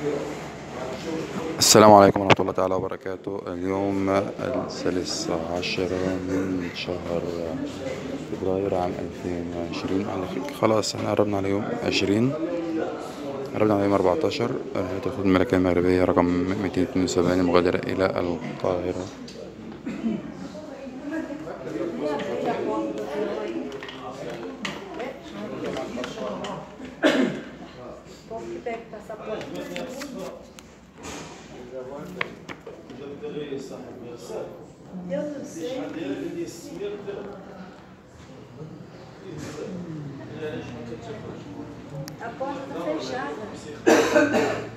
السلام عليكم ورحمة الله تعالى وبركاته اليوم الثالث عشر من شهر فبراير عام ألفين وعشرين على فكرة خلاص احنا قربنا على يوم عشرين قربنا على يوم أربعتاشر رحلة الخدمة الملكية المغربية رقم ميتين اتنين وسبعين المغادرة إلى القاهرة Como que pega o passaporte? Eu não sei. A porta está fechada.